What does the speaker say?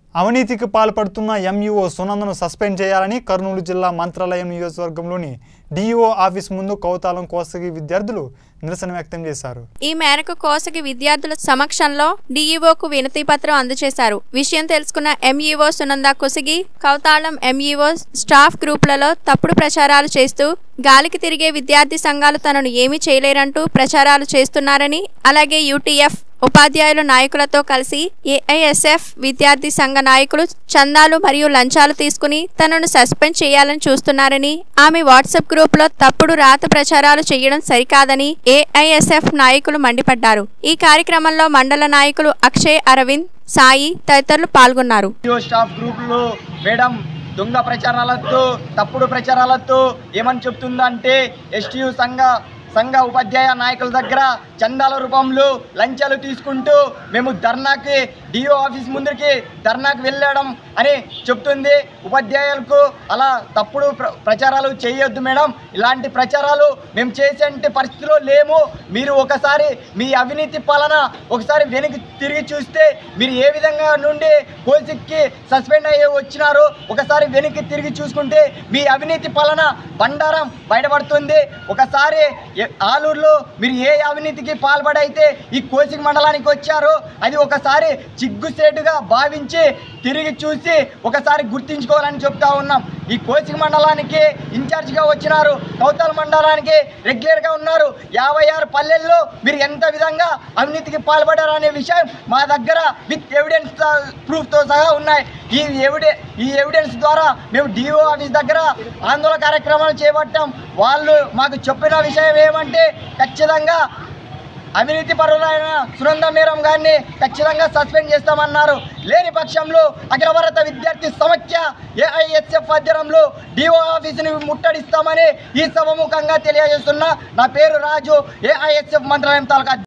అవినీతికి పాల్పడుతున్న MEO సునందను suspend చేయాలని కర్నూలు జిల్లా మంత్రాలయం నియోజకవర్గంలోని డిఈఓ ఆఫీస్ ముందు కౌతాలం కోసగి విద్యార్థులు నిరసన వ్యక్తం చేశారు ఈ మేరకు కోసకి విద్యార్థుల సమక్షంలో డీఈఓకు వినతి పత్రం అందజేశారు విషయం తెలుసుకున్న ఎంఈఓ సునంద కుసిగి కౌతాళం ఎంఈఓ స్టాఫ్ గ్రూపులలో తప్పుడు ప్రచారాలు చేస్తూ గాలికి తిరిగే విద్యార్థి సంఘాలు తనను ఏమీ చేయలేరంటూ ప్రచారాలు చేస్తున్నారని అలాగే యూటీఎఫ్ ఉపాధ్యాయుల నాయకులతో కలిసి ఏఐఎస్ఎఫ్ విద్యార్థి సంఘ నాయకులు చందాలు మరియు లంచాలు తీసుకుని తనను సస్పెండ్ చేయాలని చూస్తున్నారని ఆమె వాట్సాప్ గ్రూపులో తప్పుడు రాత ప్రచారాలు చేయడం సరికాదని ఏఐఎస్ఎఫ్ నాయకులు మండిపడ్డారు ఈ కార్యక్రమంలో మండల నాయకులు అక్షయ్ అరవింద్ సాయి తదితరులు పాల్గొన్నారు జియో స్టాఫ్ గ్రూపులు మేడం దొంగ ప్రచారాలతో తప్పుడు ప్రచారాలతో ఏమని చెప్తుందంటే ఎస్టీయు సంఘ సంఘ ఉపాధ్యాయ నాయకుల దగ్గర చందాల రూపంలో లంచాలు తీసుకుంటూ మేము ధర్నాకి డిఓ ఆఫీస్ ముందుకి ధర్నాకి వెళ్ళడం అని చెప్తుంది ఉపాధ్యాయులకు అలా తప్పుడు ప్ర- ప్రచారాలు చేయొద్దు మేడం ఇలాంటి ప్రచారాలు మేము చేసే పరిస్థితిలో లేము మీరు ఒకసారి మీ అవినీతి పాలన ఒకసారి వెనక్కి తిరిగి చూస్తే మీరు ఏ విధంగా నుండి కోసిక్కి సస్పెండ్ అయ్యి వచ్చినారో ఒకసారి వెనక్కి తిరిగి చూసుకుంటే మీ అవినీతి పాలన బండారం బయటపడుతుంది ఒకసారి ఏ- ఆలూరులో మీరు ఏ అవినీతికి పాల్పడైతే ఈ కోసిక్ మండలానికి వచ్చారో అది ఒకసారి చిగ్గుసేటుగా భావించి తిరిగి చూసి ఒకసారి గుర్తించుకోవాలని చెప్తా ఉన్నాం ఈ కోసిక్ మండలానికి ఇన్ఛార్జిగా వచ్చినారు కౌతల్ మండలానికి రెగ్యులర్గా ఉన్నారు యాభై ఆరు పల్లెల్లో మీరు ఎంత విధంగా అవినీతికి పాల్పడారు అనే విషయం మా దగ్గర విత్ ఎవిడెన్స్ ప్రూఫ్తో సహా ఉన్నాయి ఈ ఎవిడె ఈ ఎవిడెన్స్ ద్వారా మేము డిఓ ఆఫీస్ దగ్గర ఆందోళన కార్యక్రమాలు చేపట్టాం వాళ్ళు మాకు చెప్పిన విషయం ఏమంటే ఖచ్చితంగా అవినీతి పరులైన సునంద మీరం గారిని ఖచ్చితంగా సస్పెండ్ చేస్తామన్నారు లేని పక్షంలో అఖిల భారత విద్యార్థి సమైక్య ఏఐఎస్ఎఫ్ ఆధ్వర్యంలో డిఓ ఆఫీసుని ముట్టడిస్తామని ఈ సభముఖంగా తెలియజేస్తున్నా నా పేరు రాజు ఏఐఎస్ఎఫ్ మంత్రాలయం తాలూకా